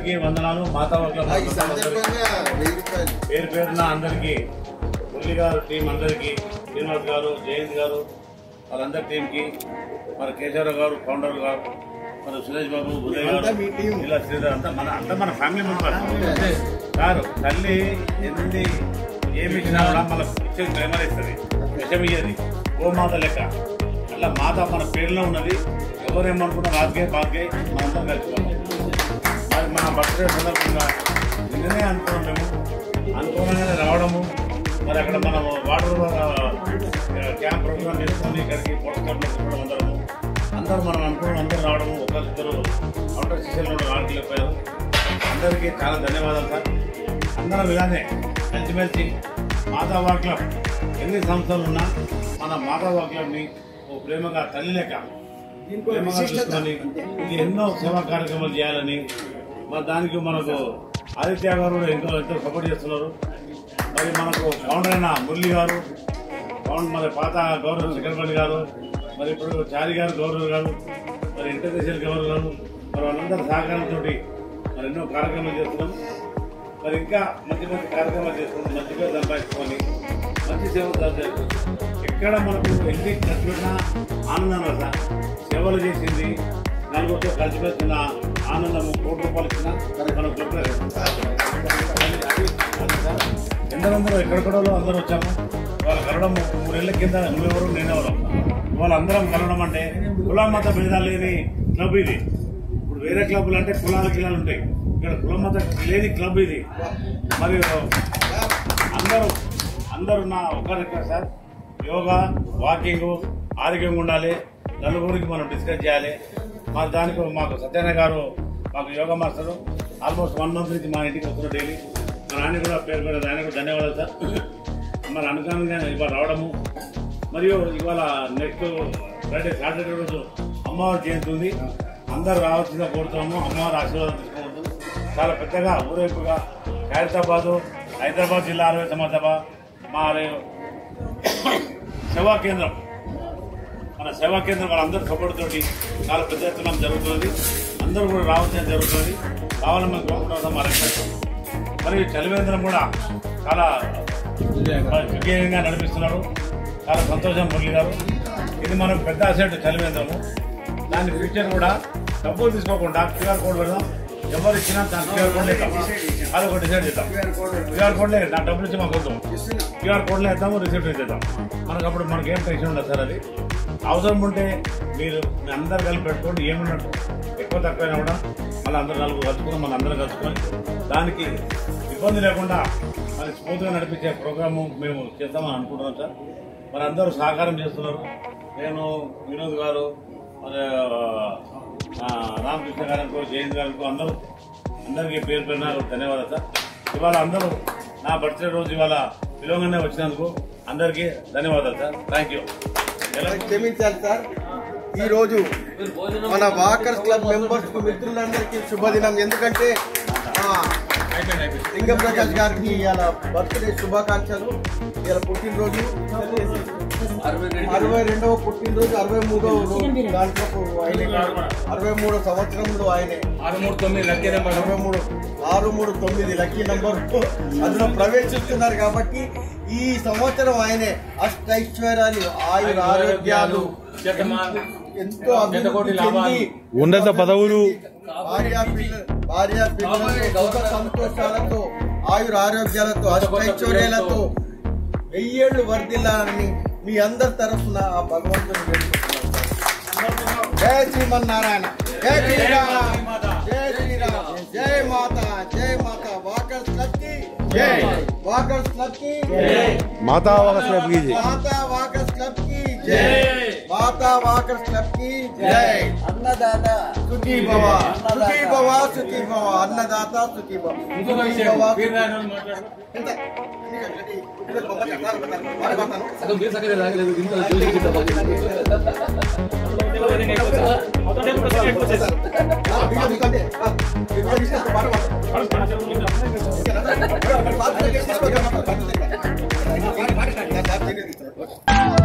అందరికీ వందనాలు మాతా వర్గ ఈ సందర్భంగా వెయ్యి రూపాయలు పేరు పేరున అందరికీ మురళి గారు టీం అందరికీ శ్రీనివాస్ గారు జయంత్ గారు వాళ్ళందరి టీంకి మన కేశవరావు గారు ఫౌండర్ గారు మన సురేష్ బాబు ఉదయ్ అంతా గారు మీ టీం. ఇలా శ్రీధర్ అంతా మన అంతా మన ఫ్యామిలీ మెంబర్స్ గారు తల్లి ఎన్ని ఏమి ఇచ్చినా కూడా మన ఇచ్చేది ప్రేమలు ఇస్తుంది విషం ఇయ్యేది గోమాత లెక్క అట్లా మాత మన పేరులో ఉన్నది ఎవరేమనుకున్నా రాజకీయ బాధ్యే మనందరం కలుసుకోవాలి మరి మన బర్త్డే సందర్భంగా నిన్ననే అనుకున్నాం మేము అనుకోగానే రావడము మరి అక్కడ మనం వాటర్ క్యాంప్ ప్రోగ్రామ్ చేసుకొని ఇక్కడికి పొట్టకట్లు తిప్పడం అందరము అందరూ మనం అనుకున్నాం అందరూ రావడము ఒకరిద్దరు అవుటర్ స్టేషన్లో రావట్లేకపోయారు అందరికీ చాలా ధన్యవాదాలు సార్ అందరం ఇలానే కలిసిమెలిసి మాతా వార్ క్లబ్ ఎన్ని సంస్థలు ఉన్నా మన మాతా వార్ క్లబ్ని ఓ ప్రేమగా తల్లి లెక్క ప్రేమగా చూసుకొని ఇది ఎన్నో సేవా కార్యక్రమాలు చేయాలని మరి దానికి మనకు ఆదిత్య గారు కూడా ఎంతో ఎంతో సపోర్ట్ చేస్తున్నారు మరి మనకు ఫౌండర్ అయిన మురళి గారు ఫౌండ్ మరి పాత గౌరవ శంకరపల్లి గారు మరి ఇప్పుడు చారి గారు గౌరవ్ గారు మరి ఇంటర్నేషనల్ గౌరవ్ గారు మరి వాళ్ళందరి సహకారంతో మరి ఎన్నో కార్యక్రమాలు చేస్తున్నాం మరి ఇంకా మంచి మంచి కార్యక్రమాలు చేస్తున్నాం మంచి పేరు సంపాదించుకొని మంచి సేవలు చేస్తున్నాం. ఎక్కడ మనకు ఎన్ని ఖర్చు పెట్టినా ఆనందం కదా సేవలు చేసింది నలుగురితో కలిసి పెట్టిన ఆనందము కోటి రూపాయలు ఇచ్చిన మనకు దొరకలేదు. అది- అది- అది సార్. ఎందరందరూ ఎక్కడెక్కడో అందరూ వచ్చాము వాళ్ళు కలవడం మూడేళ్ల కింద నువ్వెవరు నేనెవరు వాళ్ళందరం కలవడం అంటే కుల మత భేదాలు లేని క్లబ్ ఇది ఇప్పుడు వేరే క్లబ్లు అంటే కులాల కిలాలు ఉంటాయి ఇక్కడ కుల మత లేని క్లబ్ ఇది మరియు అందరూ అందరూ నా ఒక రిక్వెస్ట్ సార్ యోగా వాకింగ్ ఆరోగ్యంగా ఉండాలి నలుగురికి మనం డిస్కస్ చేయాలి మా దానికి మాకు సత్యనారాయణ గారు మాకు yoga master almost one month నుంచి మా ఇంటికి వస్తున్నారు డైలీ మా నాన్న కూడా పేరు పేరు ఆయన కూడా ధన్యవాదాలు సార్ మరి అనుకోని ఇవాళ రావడము మరియు ఇవాళ నెక్స్ట్ ఫ్రైడే సాటర్డే రోజు అమ్మవారి జయంతి ఉంది అందరు రావాల్సిందిగా కోరుతున్నాము అమ్మవారి ఆశీర్వాదం తీసుకోవద్దు చాలా పెద్దగా ఊరేపుగా ఖైరతాబాదు హైదరాబాద్ జిల్లా అరవై సమాజ మా సేవా కేంద్రం మన సేవా కేంద్రం వాళ్ళందరూ సపోర్ట్ తోటి చాలా పెద్ద ఎత్తున జరుగుతున్నది అందరూ కూడా రావాల్సిన జరుగుతుంది కావాలని మనం కోరుకుంటాం మా రిక్వెస్ట్ మరియు చలివేంద్రం కూడా చాలా విజయంగా నడిపిస్తున్నారు చాలా సంతోషం మురళి గారు ఇది మనం పెద్ద అసెట్ చలివేంద్రము దాని ఫ్యూచర్ కూడా డబ్బులు తీసుకోకుండా క్యూఆర్ కోడ్ పెడదాం ఎవరు ఇచ్చినా దాని క్యూఆర్ కోడ్ లేదాం అది ఒక డిసైడ్ చేద్దాం క్యూఆర్ కోడ్ లేదు నా డబ్బులు ఇచ్చి మాకు వద్దాం క్యూఆర్ కోడ్లో వేద్దాము రిసిప్ట్ ఇద్దాం మనకు అప్పుడు మనకి ఏం టెన్షన్ ఉండదు సార్ అది అవసరం ఉంటే మీరు మీ అందరు కలిపి పెట్టుకోండి ఏమున్నట్టు ఎక్కువ తక్కువైనా కూడా మళ్ళీ అందరు నలుగురు కలుసుకుని మళ్ళీ అందరూ కలుసుకొని దానికి ఇబ్బంది లేకుండా మరి స్మూత్గా నడిపించే ప్రోగ్రాము మేము చేద్దామని అనుకుంటున్నాం సార్ మరి అందరూ సహకారం చేస్తున్నారు నేను వినోద్ గారు మరి ఆ, రామకృష్ణ గారికి జయంత్ గారికి అందరూ అందరికీ పేరు పేరున ధన్యవాదాలు సార్ ఇవాళ అందరూ నా బర్త్డే రోజు ఇవాళ పిలవగానే వచ్చినందుకు అందరికీ ధన్యవాదాలు సార్ థ్యాంక్ యూ క్షమించాలి సార్ ఈ రోజు మన వాకర్స్ క్లబ్ మెంబర్స్ కు మిత్రులందరికీ శుభదినం ఎందుకంటే ఆ, లింగప్రకాష్ గారికి ఇవాళ బర్త్డే శుభాకాంక్షలు ఇవాళ పుట్టినరోజు అరవై రెండవ పుట్టినరోజు అరవై మూడవ రోజు దాంట్లో ఆయనే అరవై మూడో సంవత్సరంలో ఆయనే ఆరు మూడు తొమ్మిది లక్కీ నెంబర్ అరవై మూడు ఆరు మూడు తొమ్మిది లక్కీ నంబర్ అందులో ప్రవేశిస్తున్నారు కాబట్టి ఈ సంవత్సరం ఆయనే అష్టైశ్వర్యాలు ఆయుర ఆరోగ్యాలు ఎంతో శతకోటి అభివృద్ధి లాభాలు. చెంది ఉన్నత పదవులు భార్య పిల్ల భార్య పిల్లలతో సుఖ సంతోషాలతో ఆయుర ఆరోగ్యాలతో అష్టైశ్వర్యాలతో వెయ్యేళ్లు వర్ధిల్లాలని మీ అందరి తరఫున ఆ భగవంతుని వేడుకుంటున్నాం జై శ్రీమన్నారాయణ జై శ్రీరామ్ జై శ్రీరామ్ జై మాత జై మాత వాకర్స్ క్లబ్ కి జై వాకర్స్ క్లబ్ కి మాతా క్లబ్ కి జై. మాతా వాకర్స్ క్లబ్ కి జై మాతా వాకర్స్ క్లబ్ కి జై అన్నదాత సుఖీ భవ సుఖీ భవ సుఖీ భవ అన్నదాత సుఖీ భవ ఇంకొక సుఖీ విషయం భవ, మీరు రాని వాళ్ళు మాట్లాడు ఇంత. ఇంత గొప్ప కథలు పెట్టారు. మరి మాట్లాడు. సగం మీరు సగం రాగలేదు ఇంత చూసి ఇంత బాగా ఆ, వీడియో మీకంటే, ఆ, వీడియో తీస్తే పాట పాడు. ఓకేనా? పాట తీసుకో, పాట తీసుకో.